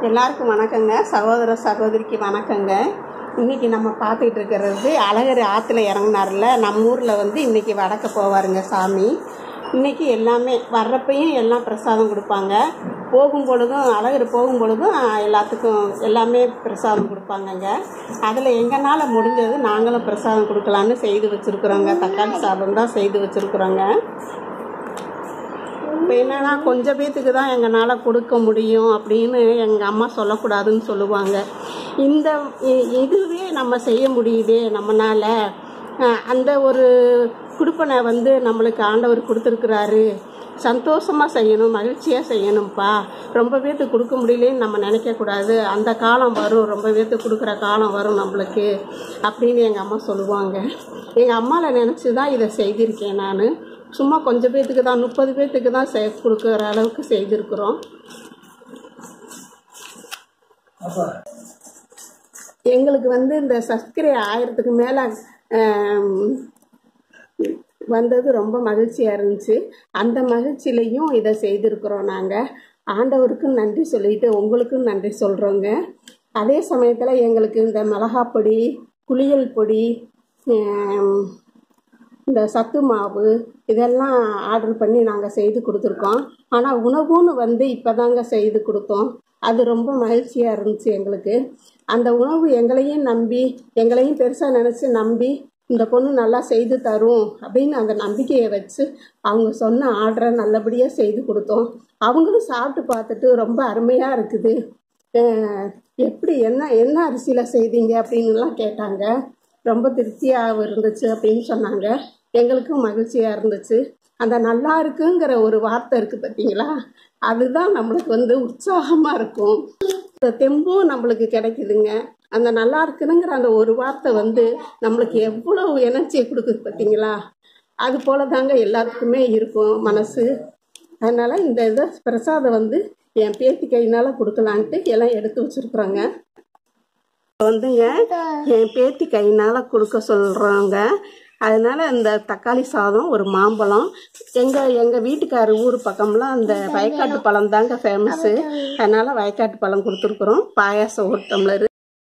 எல்லாருக்கும் வணக்கங்க சகோதர சகோதரிக்கு வணக்கங்க இன்னைக்கு நம்ம பார்த்துக்கிட்டு இருக்கிறது அழகர் ஆற்றுல இறங்குனார்ல நம்ம ஊரில் வந்து இன்னைக்கு வடக்க போவாருங்க சாமி இன்னைக்கு எல்லாமே வர்றப்பையும் எல்லாம் பிரசாதம் கொடுப்பாங்க போகும் பொழுதும் அழகர் போகும் பொழுதும் எல்லாத்துக்கும் எல்லாமே பிரசாதம் கொடுப்பாங்கங்க அதில் எங்களால் முடிஞ்சது நாங்களும் பிரசாதம் கொடுக்கலான்னு செய்து வச்சுருக்குறோங்க தக்காளி சாதம் தான் செய்து வச்சுருக்குறோங்க இப்போ என்னன்னா கொஞ்சம் பேத்துக்கு தான் எங்களால் கொடுக்க முடியும் அப்படின்னு எங்கள் அம்மா சொல்லக்கூடாதுன்னு சொல்லுவாங்க இந்த இ- இதுவே நம்ம செய்ய முடியுதே நம்மனால அஹ், அந்த ஒரு குடுப்பனை வந்து நம்மளுக்கு ஆண்டவர் கொடுத்துருக்குறாரு சந்தோஷமாக செய்யணும் மகிழ்ச்சியாக செய்யணும்ப்பா ரொம்ப பேத்துக்கு கொடுக்க முடியலன்னு நம்ம நினைக்கக்கூடாது அந்த காலம் வரும் ரொம்ப பேத்துக்கு கொடுக்குற காலம் வரும் நம்மளுக்கு அப்படின்னு எங்கள் அம்மா சொல்லுவாங்க எங்கள் அம்மாவில் நினச்சி தான் இதை செய்திருக்கேன் நான் சும்மா கொஞ்சம் பேத்துக்கு தான் முப்பது பேத்துக்கு தான் செ கொடுக்குற அளவுக்கு செய்திருக்கிறோம் எங்களுக்கு வந்து இந்த சப்ஸ்கிரைப் ஆயிரத்துக்கு மேலே வந்தது ரொம்ப மகிழ்ச்சியாக இருந்துச்சு அந்த மகிழ்ச்சியிலையும் இதை செய்திருக்கிறோம் நாங்கள் ஆண்டவருக்கும் நன்றி சொல்லிட்டு உங்களுக்கும் நன்றி சொல்கிறோங்க அதே சமயத்தில் எங்களுக்கு இந்த மிளகாப்பொடி குளியல் பொடி ஆம், இந்த சத்து மாவு இதெல்லாம் ஆர்டர் பண்ணி நாங்கள் செய்து கொடுத்துருக்கோம் ஆனால் உணவுன்னு வந்து இப்போ தாங்க செய்து கொடுத்தோம் அது ரொம்ப மகிழ்ச்சியாக இருந்துச்சு எங்களுக்கு அந்த உணவு எங்களையும் நம்பி எங்களையும் பெருசாக நினச்சி நம்பி இந்த பொண்ணு நல்லா செய்து தரும் அப்படின்னு அந்த நம்பிக்கையை வச்சு அவங்க சொன்ன ஆர்டரை நல்லபடியாக செய்து கொடுத்தோம் அவங்களும் சாப்பிட்டு பார்த்துட்டு ரொம்ப அருமையாக இருக்குது அஹ் எப்படி என்ன என்ன அரிசியில் செய்தீங்க அப்படின்னுலாம் கேட்டாங்க ரொம்ப திருப்தியாக இருந்துச்சு அப்படின்னு சொன்னாங்க எங்களுக்கும் மகிழ்ச்சியாக இருந்துச்சு அந்த நல்லா இருக்குங்கிற ஒரு வார்த்தை இருக்குது பார்த்தீங்களா அதுதான் நம்மளுக்கு வந்து உற்சாகமாக இருக்கும் இந்த தெம்பும் நம்மளுக்கு கிடைக்குதுங்க அந்த நல்லா இருக்குதுங்கிற அந்த ஒரு வார்த்தை வந்து நம்மளுக்கு எவ்வளவு எனர்ஜியை கொடுக்குது பார்த்தீங்களா அது போல தாங்க எல்லாத்துக்குமே இருக்கும் மனசு அதனால் இந்த இதை பிரசாதம் வந்து என் பேத்தி கையினால் கொடுக்கலான்ட்டு எல்லாம் எடுத்து வச்சுருக்குறோங்க வந்துங்க என் பேத்தி கையினால் கொடுக்க சொல்கிறோங்க அதனால இந்த தக்காளி சாதம் ஒரு மாம்பழம் எங்கள் எங்கள் வீட்டுக்கார ஊர் பக்கம்லாம் அந்த வயக்காட்டு பழம் தாங்க ஃபேமஸ்ஸு அதனால் வயக்காட்டு பழம் கொடுத்துருக்குறோம் பாயாசம் ஒரு டம்ளர்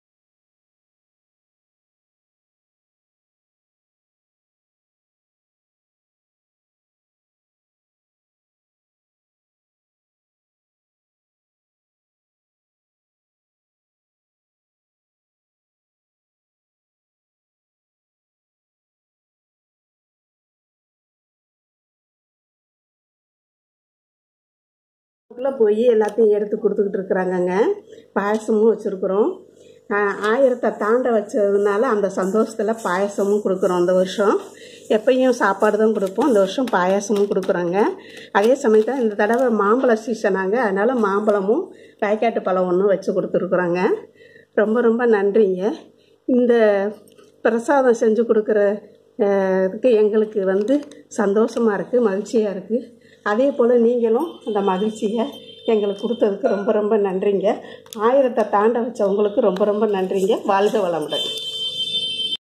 உள்ள போய் எல்லாத்தையும் எடுத்து கொடுத்துக்கிட்டு இருக்கிறாங்கங்க பாயசமும் வச்சுருக்குறோம் ஆயிரத்தை தாண்ட வச்சதுனால அந்த சந்தோஷத்தில் பாயசமும் கொடுக்குறோம் இந்த வருஷம் எப்பயும் சாப்பாடு தான் கொடுப்போம் இந்த வருஷம் பாயாசமும் கொடுக்குறோங்க அதே சமயத்தில் இந்த தடவை மாம்பழ சீசனாங்க அதனால் மாம்பழமும் பாய்க்காட்டு பழம் ஒன்றும் வச்சு கொடுத்துருக்குறோங்க ரொம்ப ரொம்ப நன்றிங்க இந்த பிரசாதம் செஞ்சு கொடுக்குற அஹ், இதுக்கு எங்களுக்கு வந்து சந்தோஷமாக இருக்குது மகிழ்ச்சியாக இருக்குது அதே போல் நீங்களும் அந்த மகிழ்ச்சியை எங்களுக்கு கொடுத்ததுக்கு ரொம்ப ரொம்ப நன்றிங்க ஆயிரத்தை தாண்ட வச்சவங்களுக்கு ரொம்ப ரொம்ப நன்றிங்க வாழ்க வளமுடன்